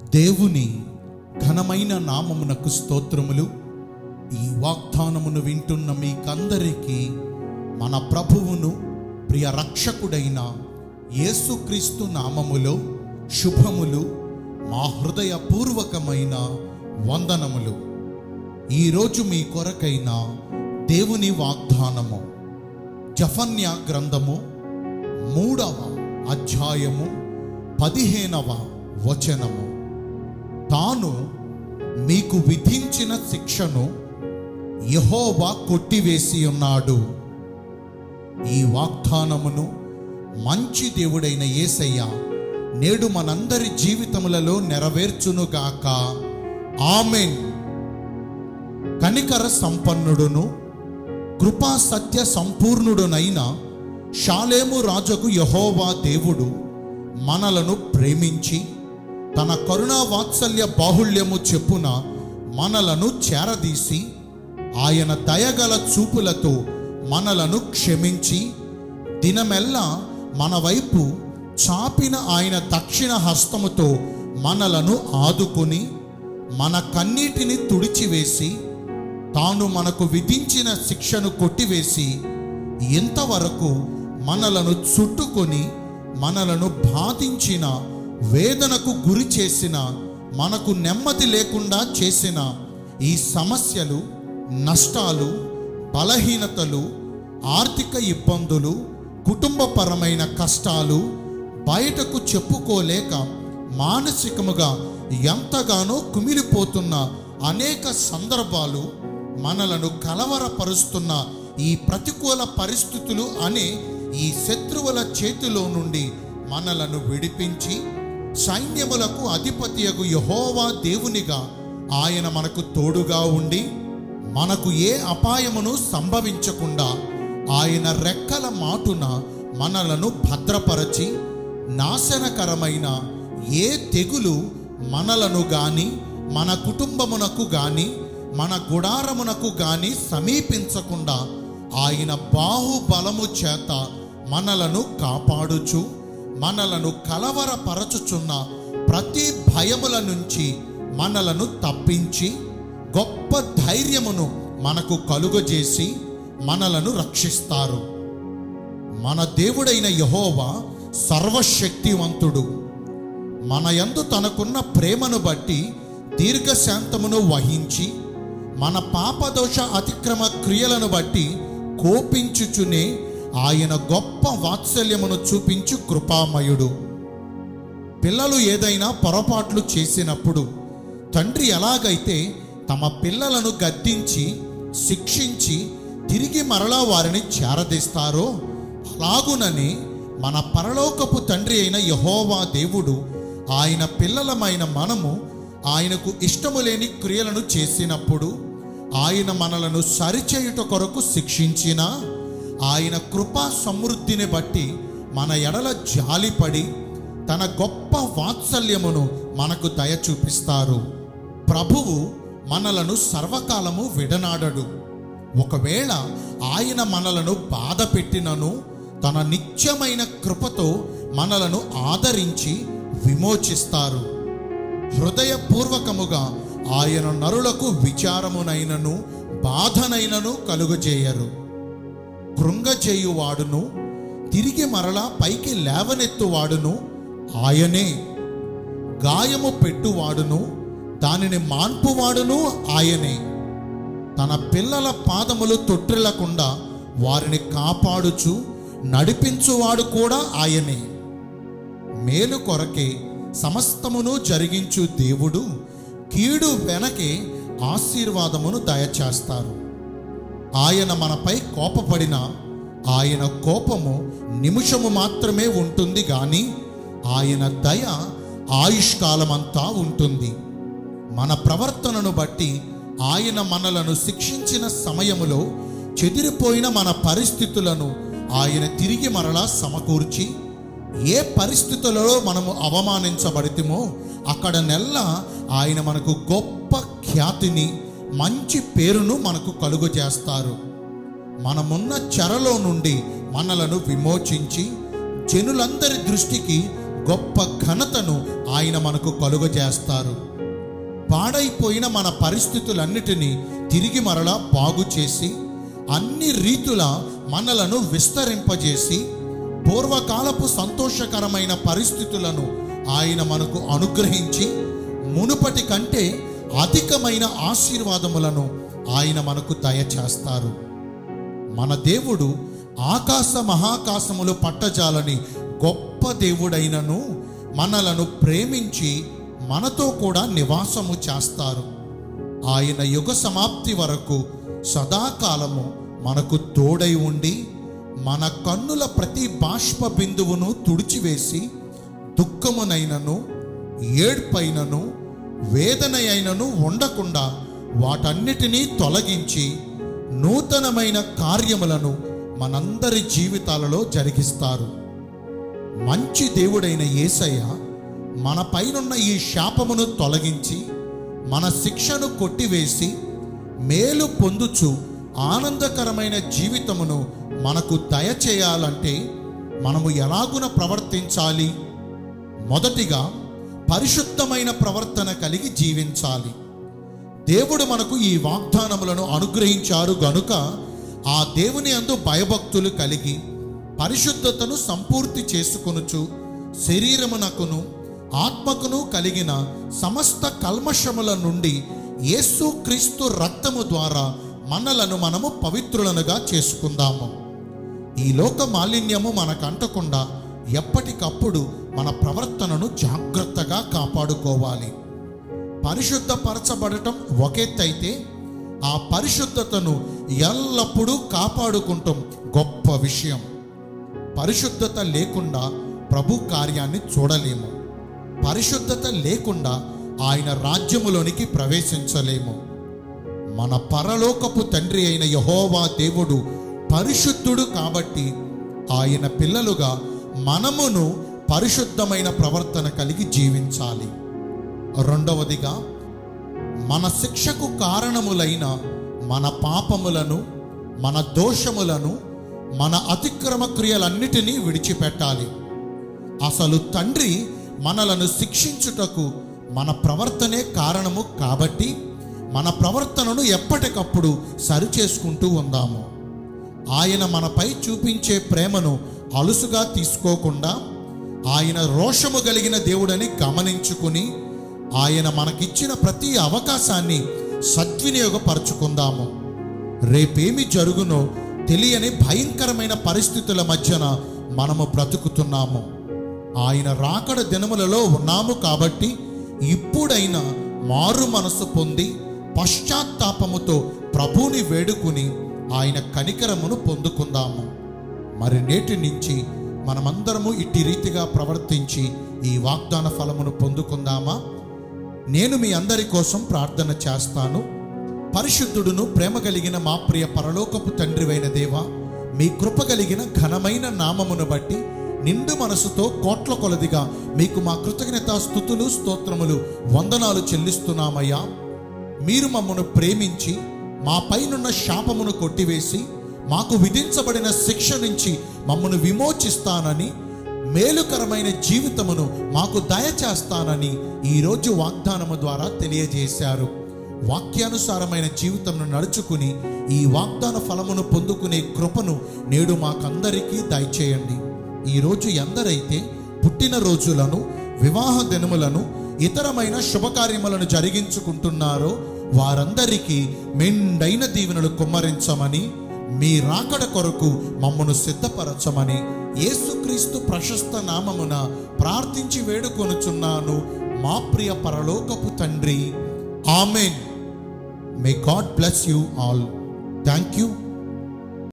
దేవుని ఘనమైన నామమునకు స్తోత్రములు ఈ వాగ్దానమును వింటున్న మీకందరికీ మన ప్రభువును ప్రియ రక్షకుడైన యేసుక్రీస్తు నామములో శుభములు మా హృదయపూర్వకమైన వందనములు ఈరోజు మీ కొరకైన దేవుని వాగ్దానము జఫన్యా గ్రంథము మూడవ అధ్యాయము పదిహేనవ వచనము తాను మీకు విధించిన శిక్షను యహోవా కొట్టివేసి ఉన్నాడు ఈ వాగ్దానమును మంచి దేవుడైన యేసయ్య నేడు మనందరి జీవితములలో నెరవేర్చునుగాక ఆమెన్ కనికర సంపన్నుడును కృపా సత్య సంపూర్ణుడునైన షాలేము రాజుకు యహోవా దేవుడు మనలను ప్రేమించి తన కరుణా వాత్సల్య బాహుళ్యము చెప్పున మనలను చేరదీసి ఆయన దయగల చూపులతో మనలను క్షమించి దినమెల్లా మన వైపు చాపిన ఆయన దక్షిణ హస్తముతో మనలను ఆదుకొని మన కన్నీటిని తుడిచివేసి తాను మనకు విధించిన శిక్షను కొట్టివేసి ఎంతవరకు మనలను చుట్టుకొని మనలను బాధించిన వేదనకు గురి చేసిన మనకు నెమ్మది లేకుండా చేసిన ఈ సమస్యలు నష్టాలు బలహీనతలు ఆర్థిక ఇబ్బందులు కుటుంబపరమైన కష్టాలు బయటకు చెప్పుకోలేక మానసికముగా ఎంతగానో కుమిలిపోతున్న అనేక సందర్భాలు మనలను కలవరపరుస్తున్న ఈ ప్రతికూల పరిస్థితులు అనే ఈ శత్రువుల చేతిలో నుండి మనలను విడిపించి సైన్యములకు అధిపతియగు యహోవా దేవునిగా ఆయన మనకు తోడుగా ఉండి మనకు ఏ అపాయమును సంభవించకుండా ఆయన రెక్కల మాటున మనలను భద్రపరచి నాశనకరమైన ఏ తెగులు మనలను గాని మన కుటుంబమునకు గాని మన గుడారమునకు గాని సమీపించకుండా ఆయన బాహుబలము చేత మనలను కాపాడుచు మనలను కలవరపరచుచున్న ప్రతి భయముల నుంచి మనలను తప్పించి గొప్ప ధైర్యమును మనకు కలుగజేసి మనలను రక్షిస్తారు మన దేవుడైన యహోవా సర్వశక్తివంతుడు మన యందు తనకున్న ప్రేమను బట్టి దీర్ఘశాంతమును వహించి మన పాపదోష అతిక్రమ క్రియలను బట్టి కోపించుచునే ఆయన గొప్ప వాత్సల్యమును చూపించు కృపామయుడు పిల్లలు ఏదైనా పొరపాట్లు చేసినప్పుడు తండ్రి ఎలాగైతే తమ పిల్లలను గద్దించి శిక్షించి తిరిగి మరలా వారిని చేరదీస్తారో అలాగునని మన పరలోకపు తండ్రి అయిన యహోవా దేవుడు ఆయన పిల్లలమైన మనము ఆయనకు ఇష్టము లేని క్రియలను చేసినప్పుడు ఆయన మనలను సరిచేయుట కొరకు శిక్షించిన ఆయన కృపా సమృద్ధిని బట్టి మన ఎడల జాలిపడి తన గొప్ప వాత్సల్యమును మనకు దయ చూపిస్తారు ప్రభువు మనలను సర్వకాలము విడనాడడు ఒకవేళ ఆయన మనలను బాధ పెట్టినను తన నిత్యమైన కృపతో మనలను ఆదరించి విమోచిస్తారు హృదయపూర్వకముగా ఆయన నరులకు విచారమునైనను బాధనైనను కలుగజేయరు కృంగజేయువాడును తిరిగి మరలా పైకి లేవనెత్తువాడును ఆయనే గాయము పెట్టువాడును దానిని మాన్పువాడును ఆయనే తన పిల్లల పాదములు తొట్టిల్లకుండా వారిని కాపాడుచు నడిపించువాడు కూడా ఆయనే మేలు కొరకే సమస్తమును జరిగించు దేవుడు కీడు వెనకే ఆశీర్వాదమును దయచేస్తారు ఆయన మనపై కోపపడిన ఆయన కోపము నిమిషము మాత్రమే ఉంటుంది గాని ఆయన దయ ఆయుష్కాలమంతా ఉంటుంది మన ప్రవర్తనను బట్టి ఆయన మనలను శిక్షించిన సమయములో చెదిరిపోయిన మన పరిస్థితులను ఆయన తిరిగి మరలా సమకూర్చి ఏ పరిస్థితులలో మనము అవమానించబడితేమో అక్కడ నెల్ల ఆయన మనకు గొప్ప ఖ్యాతిని మంచి పేరును మనకు కలుగజేస్తారు మనమున్న చెరలో నుండి మనలను విమోచించి జనులందరి దృష్టికి గొప్ప ఘనతను ఆయన మనకు కలుగజేస్తారు పాడైపోయిన మన పరిస్థితులన్నిటినీ తిరిగి మరలా బాగు చేసి అన్ని రీతుల మనలను విస్తరింపజేసి పూర్వకాలపు సంతోషకరమైన పరిస్థితులను ఆయన మనకు అనుగ్రహించి మునుపటి కంటే అధికమైన ఆశీర్వాదములను ఆయన మనకు దయచేస్తారు మన దేవుడు ఆకాశ మహాకాశములు పట్టజాలని గొప్ప దేవుడైనను మనలను ప్రేమించి మనతో కూడా నివాసము చేస్తారు ఆయన యుగ సమాప్తి వరకు సదాకాలము మనకు తోడై ఉండి మన కన్నుల ప్రతి బాష్ప బిందువును తుడిచివేసి దుఃఖమునైనను ఏడ్పైనను వేదన అయినను ఉండకుండా వాటన్నిటినీ తొలగించి నూతనమైన కార్యములను మనందరి జీవితాలలో జరిగిస్తారు మంచి దేవుడైన యేసయ్య మన పైనున్న ఈ శాపమును తొలగించి మన శిక్షను కొట్టివేసి మేలు పొందుచు ఆనందకరమైన జీవితమును మనకు దయచేయాలంటే మనము ఎలాగున ప్రవర్తించాలి మొదటిగా పరిశుద్ధమైన ప్రవర్తన కలిగి జీవించాలి దేవుడు మనకు ఈ వాగ్దానములను అనుగ్రహించారు గనుక ఆ దేవుని అందు భయభక్తులు కలిగి పరిశుద్ధతను సంపూర్తి చేసుకొనుచు శరీరమునకును ఆత్మకును కలిగిన సమస్త కల్మషముల నుండి యేసుక్రీస్తు రక్తము ద్వారా మనలను మనము పవిత్రులనుగా చేసుకుందాము ఈ లోక మాలిన్యము మనకంటకుండా ఎప్పటికప్పుడు మన ప్రవర్తనను జాగ్రత్తగా కాపాడుకోవాలి పరిశుద్ధపరచబడటం ఒకెత్తైతే ఆ పరిశుద్ధతను ఎల్లప్పుడూ కాపాడుకుంటాం గొప్ప విషయం పరిశుద్ధత లేకుండా ప్రభు కార్యాన్ని చూడలేము పరిశుద్ధత లేకుండా ఆయన రాజ్యములోనికి ప్రవేశించలేము మన పరలోకపు తండ్రి అయిన యహోవా దేవుడు పరిశుద్ధుడు కాబట్టి ఆయన పిల్లలుగా మనమును పరిశుద్ధమైన ప్రవర్తన కలిగి జీవించాలి రెండవదిగా మన శిక్షకు కారణములైన మన పాపములను మన దోషములను మన అతిక్రమ క్రియలన్నిటినీ విడిచిపెట్టాలి అసలు తండ్రి మనలను శిక్షించుటకు మన ప్రవర్తనే కారణము కాబట్టి మన ప్రవర్తనను ఎప్పటికప్పుడు సరిచేసుకుంటూ ఉందాము ఆయన మనపై చూపించే ప్రేమను అలుసుగా తీసుకోకుండా ఆయన రోషము కలిగిన దేవుడని గమనించుకుని ఆయన మనకిచ్చిన ప్రతి అవకాశాన్ని సద్వినియోగపరచుకుందాము రేపేమి జరుగునో తెలియని భయంకరమైన పరిస్థితుల మధ్యన మనము బ్రతుకుతున్నాము ఆయన రాకడ దినములలో ఉన్నాము కాబట్టి ఇప్పుడైనా మారు మనసు పొంది పశ్చాత్తాపముతో ప్రభువుని వేడుకుని ఆయన కనికరమును పొందుకుందాము మరి నేటి నుంచి మనమందరము ఇట్టి రీతిగా ప్రవర్తించి ఈ వాగ్దాన ఫలమును పొందుకుందామా నేను మీ అందరి కోసం ప్రార్థన చేస్తాను పరిశుద్ధుడును ప్రేమ కలిగిన మా ప్రియ పరలోకపు తండ్రివైన దేవ మీ కృప కలిగిన ఘనమైన నామమును బట్టి నిండు మనసుతో కోట్ల కొలదిగా మీకు మా కృతజ్ఞత స్థుతులు స్తోత్రములు వందనాలు చెల్లిస్తున్నామయ్యా మీరు మమ్మను ప్రేమించి మా పైనున్న శాపమును కొట్టివేసి మాకు విధించబడిన శిక్ష నుంచి మమ్మను విమోచిస్తానని మేలుకరమైన జీవితమును మాకు దయచేస్తానని ఈరోజు వాగ్దానము ద్వారా తెలియజేశారు వాక్యానుసారమైన జీవితంను నడుచుకుని ఈ వాగ్దాన ఫలమును పొందుకునే కృపను నేడు మాకందరికీ దయచేయండి ఈరోజు ఎందరైతే పుట్టినరోజులను వివాహ దినములను ఇతరమైన శుభకార్యములను జరిగించుకుంటున్నారో వారందరికీ మెండైన దీవెనలు కుమ్మరించమని మీ రాకడ కొరకు మమ్మను సిద్ధపరచమని యేసుక్రీస్తు ప్రశస్త నామమున ప్రార్థించి వేడుకొనుచున్నాను మా ప్రియ పరలోకపు తండ్రి amen may God bless you all thank you